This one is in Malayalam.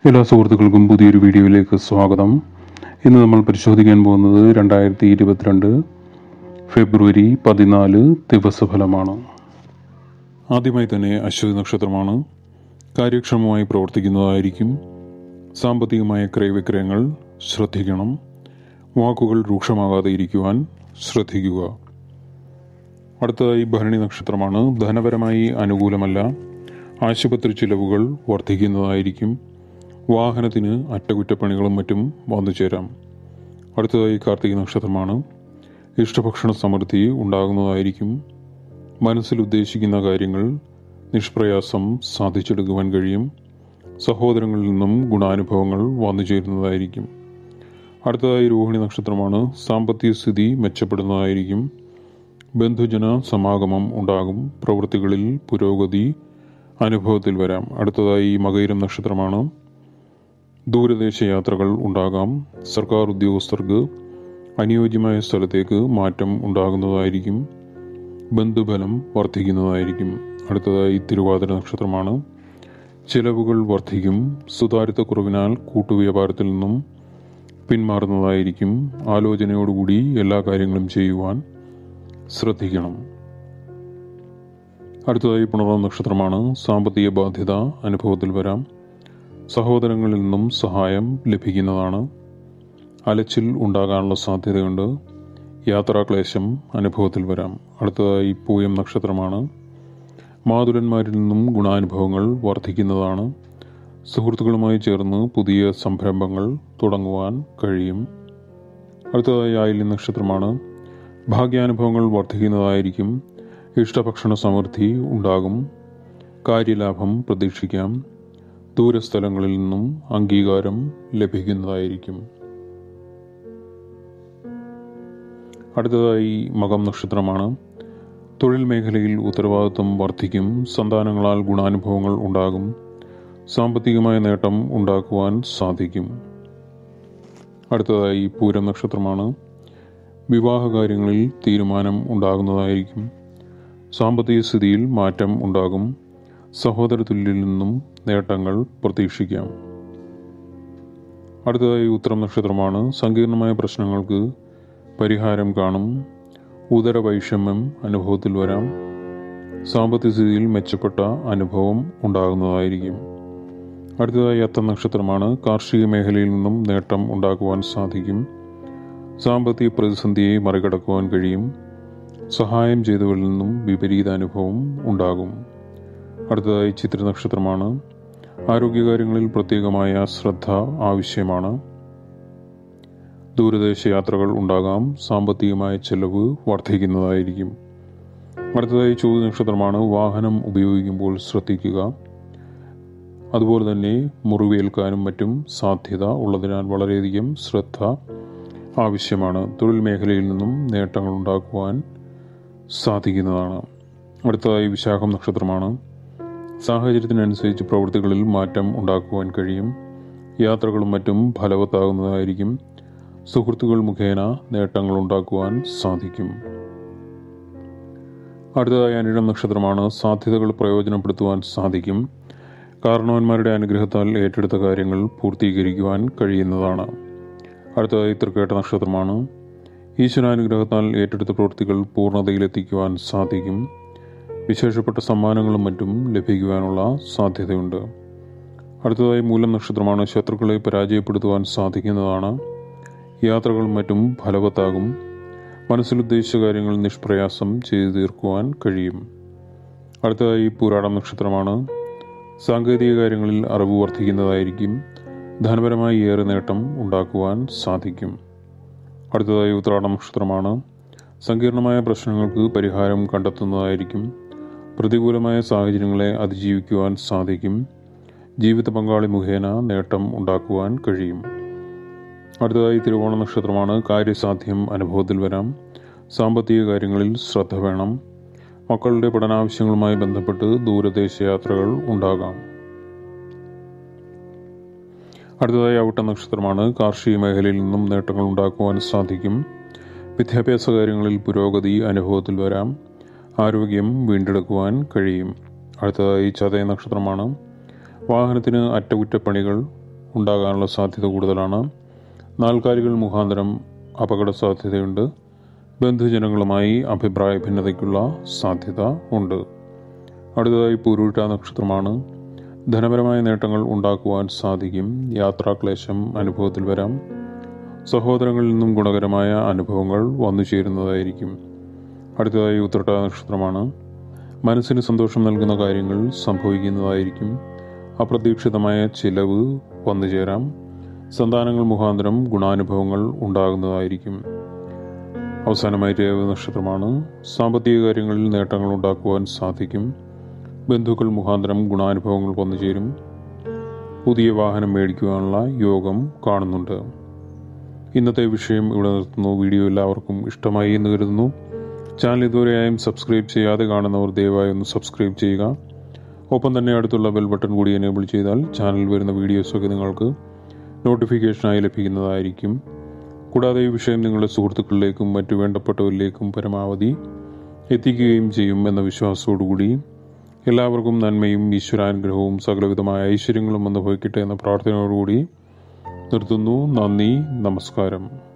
എല്ലാ സുഹൃത്തുക്കൾക്കും പുതിയൊരു വീഡിയോയിലേക്ക് സ്വാഗതം ഇന്ന് നമ്മൾ പരിശോധിക്കാൻ പോകുന്നത് രണ്ടായിരത്തി ഇരുപത്തിരണ്ട് ഫെബ്രുവരി പതിനാല് ദിവസഫലമാണ് ആദ്യമായി തന്നെ അശ്വതി നക്ഷത്രമാണ് കാര്യക്ഷമമായി പ്രവർത്തിക്കുന്നതായിരിക്കും സാമ്പത്തികമായ ക്രയവിക്രയങ്ങൾ ശ്രദ്ധിക്കണം വാക്കുകൾ രൂക്ഷമാകാതെ ഇരിക്കുവാൻ ശ്രദ്ധിക്കുക അടുത്തതായി ഭരണി നക്ഷത്രമാണ് ധനപരമായി അനുകൂലമല്ല ആശുപത്രി ചിലവുകൾ വർദ്ധിക്കുന്നതായിരിക്കും വാഹനത്തിന് അറ്റകുറ്റപ്പണികളും മറ്റും വന്നു ചേരാം അടുത്തതായി കാർത്തിക നക്ഷത്രമാണ് ഇഷ്ടഭക്ഷണ സമൃദ്ധി ഉണ്ടാകുന്നതായിരിക്കും മനസ്സിൽ ഉദ്ദേശിക്കുന്ന കാര്യങ്ങൾ നിഷ്പ്രയാസം സാധിച്ചെടുക്കുവാൻ കഴിയും സഹോദരങ്ങളിൽ നിന്നും ഗുണാനുഭവങ്ങൾ വന്നു ചേരുന്നതായിരിക്കും അടുത്തതായി രോഹിണി നക്ഷത്രമാണ് സാമ്പത്തിക സ്ഥിതി മെച്ചപ്പെടുന്നതായിരിക്കും ബന്ധുജന സമാഗമം ഉണ്ടാകും പ്രവൃത്തികളിൽ പുരോഗതി അനുഭവത്തിൽ വരാം അടുത്തതായി മകയിരം നക്ഷത്രമാണ് ദൂരദേശ യാത്രകൾ ഉണ്ടാകാം സർക്കാർ ഉദ്യോഗസ്ഥർക്ക് അനുയോജ്യമായ സ്ഥലത്തേക്ക് മാറ്റം ഉണ്ടാകുന്നതായിരിക്കും ബന്ധുബലം വർദ്ധിക്കുന്നതായിരിക്കും അടുത്തതായി തിരുവാതിര നക്ഷത്രമാണ് ചിലവുകൾ വർദ്ധിക്കും സുതാര്യതക്കുറവിനാൽ കൂട്ടുവ്യാപാരത്തിൽ നിന്നും പിന്മാറുന്നതായിരിക്കും ആലോചനയോടുകൂടി എല്ലാ കാര്യങ്ങളും ചെയ്യുവാൻ ശ്രദ്ധിക്കണം അടുത്തതായി പുണർന്ന നക്ഷത്രമാണ് സാമ്പത്തിക ബാധ്യത അനുഭവത്തിൽ വരാം സഹോദരങ്ങളിൽ നിന്നും സഹായം ലഭിക്കുന്നതാണ് അലച്ചിൽ ഉണ്ടാകാനുള്ള സാധ്യതയുണ്ട് യാത്രാക്ലേശം അനുഭവത്തിൽ വരാം അടുത്തതായി പൂയം നക്ഷത്രമാണ് മാതുലന്മാരിൽ നിന്നും ഗുണാനുഭവങ്ങൾ വർദ്ധിക്കുന്നതാണ് സുഹൃത്തുക്കളുമായി ചേർന്ന് പുതിയ സംരംഭങ്ങൾ തുടങ്ങുവാൻ കഴിയും അടുത്തതായി ആയില്യം നക്ഷത്രമാണ് ഭാഗ്യാനുഭവങ്ങൾ വർദ്ധിക്കുന്നതായിരിക്കും ഇഷ്ടഭക്ഷണ സമൃദ്ധി ഉണ്ടാകും കാര്യലാഭം പ്രതീക്ഷിക്കാം ദൂരസ്ഥലങ്ങളിൽ നിന്നും അംഗീകാരം ലഭിക്കുന്നതായിരിക്കും അടുത്തതായി മകം നക്ഷത്രമാണ് തൊഴിൽ മേഖലയിൽ ഉത്തരവാദിത്വം വർദ്ധിക്കും സന്താനങ്ങളാൽ ഗുണാനുഭവങ്ങൾ ഉണ്ടാകും സാമ്പത്തികമായ നേട്ടം ഉണ്ടാക്കുവാൻ സാധിക്കും അടുത്തതായി പൂരം നക്ഷത്രമാണ് വിവാഹ കാര്യങ്ങളിൽ തീരുമാനം ഉണ്ടാകുന്നതായിരിക്കും സാമ്പത്തിക സ്ഥിതിയിൽ മാറ്റം ഉണ്ടാകും സഹോദര തുല്യയിൽ നിന്നും നേട്ടങ്ങൾ പ്രതീക്ഷിക്കാം അടുത്തതായി ഉത്തരം നക്ഷത്രമാണ് സങ്കീർണമായ പ്രശ്നങ്ങൾക്ക് പരിഹാരം കാണും ഉദരവൈഷമ്യം അനുഭവത്തിൽ വരാം സാമ്പത്തിക സ്ഥിതിയിൽ മെച്ചപ്പെട്ട അനുഭവം ഉണ്ടാകുന്നതായിരിക്കും അടുത്തതായി അത്ത നക്ഷത്രമാണ് കാർഷിക മേഖലയിൽ നിന്നും നേട്ടം ഉണ്ടാക്കുവാൻ സാധിക്കും സാമ്പത്തിക പ്രതിസന്ധിയെ മറികടക്കുവാൻ കഴിയും സഹായം ചെയ്തവരിൽ നിന്നും വിപരീത അനുഭവം ഉണ്ടാകും അടുത്തതായി ചിത്ര നക്ഷത്രമാണ് ആരോഗ്യകാര്യങ്ങളിൽ പ്രത്യേകമായ ശ്രദ്ധ ആവശ്യമാണ് ദൂരദേശ യാത്രകൾ ഉണ്ടാകാം സാമ്പത്തികമായ ചെലവ് വർദ്ധിക്കുന്നതായിരിക്കും അടുത്തതായി ചോദ്യ നക്ഷത്രമാണ് വാഹനം ഉപയോഗിക്കുമ്പോൾ ശ്രദ്ധിക്കുക അതുപോലെ തന്നെ മുറിവേൽക്കാനും മറ്റും സാധ്യത ഉള്ളതിനാൽ വളരെയധികം ശ്രദ്ധ ആവശ്യമാണ് തൊഴിൽ മേഖലയിൽ നിന്നും നേട്ടങ്ങൾ ഉണ്ടാക്കുവാൻ സാധിക്കുന്നതാണ് അടുത്തതായി വിശാഖം നക്ഷത്രമാണ് സാഹചര്യത്തിനനുസരിച്ച് പ്രവൃത്തികളിൽ മാറ്റം ഉണ്ടാക്കുവാൻ കഴിയും യാത്രകളും മറ്റും ഫലവത്താകുന്നതായിരിക്കും സുഹൃത്തുക്കൾ മുഖേന നേട്ടങ്ങൾ ഉണ്ടാക്കുവാൻ സാധിക്കും അടുത്തതായി അനിഴം നക്ഷത്രമാണ് സാധ്യതകൾ പ്രയോജനപ്പെടുത്തുവാൻ സാധിക്കും കാരണവന്മാരുടെ അനുഗ്രഹത്താൽ ഏറ്റെടുത്ത കാര്യങ്ങൾ പൂർത്തീകരിക്കുവാൻ കഴിയുന്നതാണ് അടുത്തതായി തൃക്കേട്ട നക്ഷത്രമാണ് ഈശ്വരാനുഗ്രഹത്താൽ ഏറ്റെടുത്ത പ്രവൃത്തികൾ പൂർണ്ണതയിലെത്തിക്കുവാൻ സാധിക്കും വിശേഷപ്പെട്ട സമ്മാനങ്ങളും മറ്റും ലഭിക്കുവാനുള്ള സാധ്യതയുണ്ട് അടുത്തതായി മൂലം നക്ഷത്രമാണ് ശത്രുക്കളെ പരാജയപ്പെടുത്തുവാൻ സാധിക്കുന്നതാണ് യാത്രകളും മറ്റും ഫലവത്താകും മനസ്സിലുദ്ദേശിച്ച കാര്യങ്ങൾ നിഷ്പ്രയാസം ചെയ്തു തീർക്കുവാൻ കഴിയും അടുത്തതായി പൂരാടം നക്ഷത്രമാണ് സാങ്കേതിക കാര്യങ്ങളിൽ അറിവ് വർദ്ധിക്കുന്നതായിരിക്കും ധനപരമായി ഏറെ നേട്ടം ഉണ്ടാക്കുവാൻ സാധിക്കും അടുത്തതായി ഉത്രാടം നക്ഷത്രമാണ് സങ്കീർണമായ പ്രശ്നങ്ങൾക്ക് പരിഹാരം കണ്ടെത്തുന്നതായിരിക്കും പ്രതികൂലമായ സാഹചര്യങ്ങളെ അതിജീവിക്കുവാൻ സാധിക്കും ജീവിത പങ്കാളി മുഖേന നേട്ടം ഉണ്ടാക്കുവാൻ കഴിയും അടുത്തതായി തിരുവോണ നക്ഷത്രമാണ് കാര്യസാധ്യം അനുഭവത്തിൽ വരാം സാമ്പത്തിക കാര്യങ്ങളിൽ ശ്രദ്ധ വേണം മക്കളുടെ പഠനാവശ്യങ്ങളുമായി ബന്ധപ്പെട്ട് ദൂരദേശ യാത്രകൾ ഉണ്ടാകാം അടുത്തതായി അവിട്ട നക്ഷത്രമാണ് കാർഷിക മേഖലയിൽ നിന്നും നേട്ടങ്ങൾ ഉണ്ടാക്കുവാൻ സാധിക്കും വിദ്യാഭ്യാസ കാര്യങ്ങളിൽ പുരോഗതി അനുഭവത്തിൽ വരാം ആരോഗ്യം വീണ്ടെടുക്കുവാൻ കഴിയും അടുത്തതായി ചതയ നക്ഷത്രമാണ് വാഹനത്തിന് അറ്റകുറ്റപ്പണികൾ ഉണ്ടാകാനുള്ള സാധ്യത കൂടുതലാണ് നാൽക്കാലികൾ മുഖാന്തരം അപകട സാധ്യതയുണ്ട് ബന്ധുജനങ്ങളുമായി അഭിപ്രായ ഭിന്നതയ്ക്കുള്ള സാധ്യത ഉണ്ട് അടുത്തതായി പൂരുരുട്ട നക്ഷത്രമാണ് ധനപരമായ നേട്ടങ്ങൾ ഉണ്ടാക്കുവാൻ സാധിക്കും യാത്രാക്ലേശം അനുഭവത്തിൽ വരാം സഹോദരങ്ങളിൽ നിന്നും ഗുണകരമായ അനുഭവങ്ങൾ വന്നു ചേരുന്നതായിരിക്കും അടുത്തതായി ഉത്രട്ട നക്ഷത്രമാണ് മനസ്സിന് സന്തോഷം നൽകുന്ന കാര്യങ്ങൾ സംഭവിക്കുന്നതായിരിക്കും അപ്രതീക്ഷിതമായ ചിലവ് വന്നു ചേരാം സന്താനങ്ങൾ മുഖാന്തരം ഗുണാനുഭവങ്ങൾ ഉണ്ടാകുന്നതായിരിക്കും അവസാനമായി രേവ നക്ഷത്രമാണ് സാമ്പത്തിക കാര്യങ്ങളിൽ നേട്ടങ്ങൾ ഉണ്ടാക്കുവാൻ സാധിക്കും ബന്ധുക്കൾ മുഖാന്തരം ഗുണാനുഭവങ്ങൾ വന്നു ചേരും പുതിയ വാഹനം മേടിക്കുവാനുള്ള യോഗം കാണുന്നുണ്ട് ഇന്നത്തെ വിഷയം ഇവിടെ നിർത്തുന്നു വീഡിയോ എല്ലാവർക്കും ഇഷ്ടമായി എന്ന് കരുതുന്നു ചാനൽ ഇതുവരെയായും സബ്സ്ക്രൈബ് ചെയ്യാതെ കാണുന്നവർ ദയവായി ഒന്ന് സബ്സ്ക്രൈബ് ചെയ്യുക ഒപ്പം തന്നെ അടുത്തുള്ള ബെൽ ബട്ടൺ കൂടി എനേബിൾ ചെയ്താൽ ചാനലിൽ വരുന്ന വീഡിയോസൊക്കെ നിങ്ങൾക്ക് നോട്ടിഫിക്കേഷനായി ലഭിക്കുന്നതായിരിക്കും കൂടാതെ ഈ വിഷയം നിങ്ങളുടെ സുഹൃത്തുക്കളിലേക്കും മറ്റു വേണ്ടപ്പെട്ടവരിലേക്കും പരമാവധി എത്തിക്കുകയും ചെയ്യും എന്ന വിശ്വാസത്തോടുകൂടി എല്ലാവർക്കും നന്മയും ഈശ്വരാനുഗ്രഹവും സകലവിധമായ ഐശ്വര്യങ്ങളും അനുഭവിക്കട്ടെ എന്ന പ്രാർത്ഥനയോടുകൂടി നിർത്തുന്നു നന്ദി നമസ്കാരം